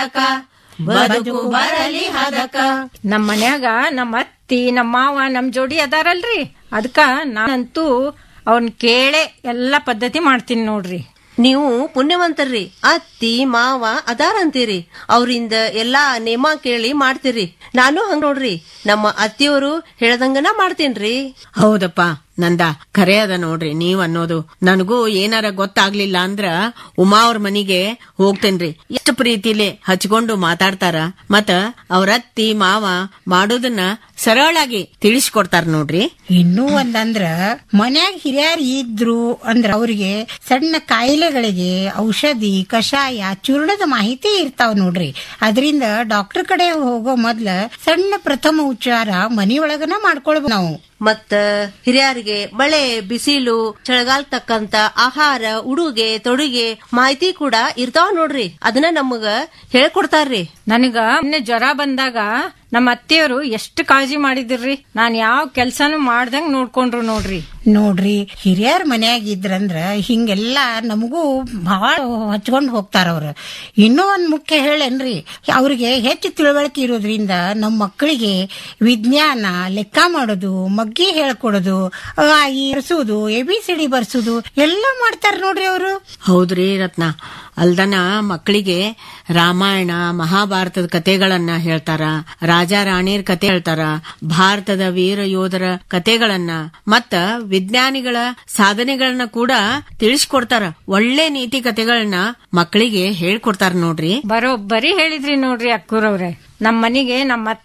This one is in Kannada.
ಹದಕ ಬದುಕು ಬರಲಿ ಹದಕ ನಮ್ ಮನ್ಯಾಗ ನಮ್ಮ ಅತ್ತಿ ನಮ್ಮ ಮಾವ ನಮ್ ಜೋಡಿ ಅದಾರಲ್ರಿ ಅದಕ್ಕ ನಾನಂತೂ ಅವ್ನ್ ಕೇಳೆ ಎಲ್ಲಾ ಪದ್ಧತಿ ಮಾಡ್ತೀನಿ ನೋಡ್ರಿ ನೀವು ಪುಣ್ಯವಂತರ್ರಿ ಅತ್ತಿ ಮಾವ ಅದಾರಂತೀರಿ ಅವ್ರಿಂದ ಎಲ್ಲಾ ನೇಮ ಕೇಳಿ ಮಾಡ್ತೀರಿ ನಾನು ಹಂಗ ನೋಡ್ರಿ ನಮ್ಮ ಅತ್ತಿಯವರು ಹೇಳ್ದಂಗನ ಮಾಡ್ತೀನ್ರಿ ಹೌದಪ್ಪ ನಂದ ಖರೆ ಅದ ನೋಡ್ರಿ ನೀವ್ ಅನ್ನೋದು ನನಗೂ ಏನಾರ ಗೊತ್ತಾಗ್ಲಿಲ್ಲ ಅಂದ್ರ ಉಮಾ ಅವ್ರ ಮನಿಗೆ ಹೋಗ್ತೇನ್ರಿ ಎಷ್ಟು ಪ್ರೀತಿಲಿ ಹಚ್ಕೊಂಡು ಮಾತಾಡ್ತಾರ ಮತ್ತ ಅವ್ರ ಅತ್ತಿ ಮಾವ ಮಾಡೋದನ್ನ ಸರಳಾಗಿ ತಿಳಿಸ್ಕೊಡ್ತಾರ ನೋಡ್ರಿ ಇನ್ನೂ ಒಂದಂದ್ರ ಮನ್ಯಾಗ ಹಿರಿಯರ್ ಇದ್ರು ಅಂದ್ರ ಅವ್ರಿಗೆ ಸಣ್ಣ ಕಾಯಿಲೆಗಳಿಗೆ ಔಷಧಿ ಕಷಾಯ ಚೂರ್ಣದ ಮಾಹಿತಿ ಇರ್ತಾವ ನೋಡ್ರಿ ಅದರಿಂದ ಡಾಕ್ಟರ್ ಕಡೆ ಹೋಗೋ ಮೊದ್ಲ ಸಣ್ಣ ಪ್ರಥಮ ಉಪಚಾರ ಮನಿಯೊಳಗನ ಮಾಡ್ಕೊಳ್ಬೇಕು ನಾವು ಮತ್ತ ಹಿರಿಯರಿಗೆ ಮಳೆ ಬಿಸಿಲು ಚಳಿಗಾಲ ತಕ್ಕಂತ ಆಹಾರ ಉಡುಗೆ ತೊಡುಗೆ ಮಾಹಿತಿ ಕೂಡ ಇರ್ತಾವ ನೋಡ್ರಿ ಅದನ್ನ ನಮಗ ಹೇಳ್ಕೊಡ್ತಾರ್ರಿ ನನಗ ಮೊನ್ನೆ ಜ್ವರ ಬಂದಾಗ ನಮ್ಮ ಅತ್ತೆಯವರು ಎಷ್ಟು ಕಾಳಜಿ ಮಾಡಿದಿರ್ರಿ ನಾನ್ ಯಾವ ಕೆಲ್ಸಾನು ಮಾಡ್ದಂಗ್ ನೋಡ್ಕೊಂಡ್ರು ನೋಡ್ರಿ ನೋಡ್ರಿ ಹಿರಿಯರ್ ಮನ್ಯಾಗ ಇದ್ರಂದ್ರ ಹಿಂಗೆಲ್ಲಾ ನಮಗೂ ಬಹಳ ಹಚ್ಕೊಂಡ್ ಹೋಗ್ತಾರ ಅವ್ರ ಇನ್ನೂ ಒಂದ್ ಮುಖ್ಯ ಹೇಳೇನ್ರಿ ಅವ್ರಿಗೆ ಹೆಚ್ಚು ತಿಳುವಳಿಕೆ ಇರೋದ್ರಿಂದ ನಮ್ಮ ಮಕ್ಕಳಿಗೆ ವಿಜ್ಞಾನ ಲೆಕ್ಕ ಮಾಡೋದು ಮಗ್ಗಿ ಹೇಳ್ಕೊಡೋದು ಆ ಈ ಬರ್ಸೋದು ಎ ಬಿ ಸಿ ಡಿ ಬರ್ಸೋದು ಎಲ್ಲಾ ಮಾಡ್ತಾರ ನೋಡ್ರಿ ಅವರು ಹೌದ್ರಿ ರತ್ನ ಅಲ್ದನ ಮಕ್ಕಳಿಗೆ ರಾಮಾಯಣ ಮಹಾಭಾರತದ ಕತೆಗಳನ್ನ ಹೇಳ್ತಾರ ರಾಜ ರಾಣಿಯರ್ ಕತೆ ಹೇಳ್ತಾರ ಭಾರತದ ವೀರ ಯೋಧರ ಕತೆಗಳನ್ನ ಮತ್ತ ವಿಜ್ಞಾನಿಗಳ ಸಾಧನೆಗಳನ್ನ ಕೂಡ ತಿಳಿಸ್ಕೊಡ್ತಾರ ಒಳ್ಳೆ ನೀತಿ ಕತೆಗಳನ್ನ ಮಕ್ಕಳಿಗೆ ಹೇಳ್ಕೊಡ್ತಾರ ನೋಡ್ರಿ ಬರೋಬ್ಬರಿ ಹೇಳಿದ್ರಿ ನೋಡ್ರಿ ಅಕ್ಕೂರವ್ರೆ ನಮ್ ಮನಿಗೆ ನಮ್ಮ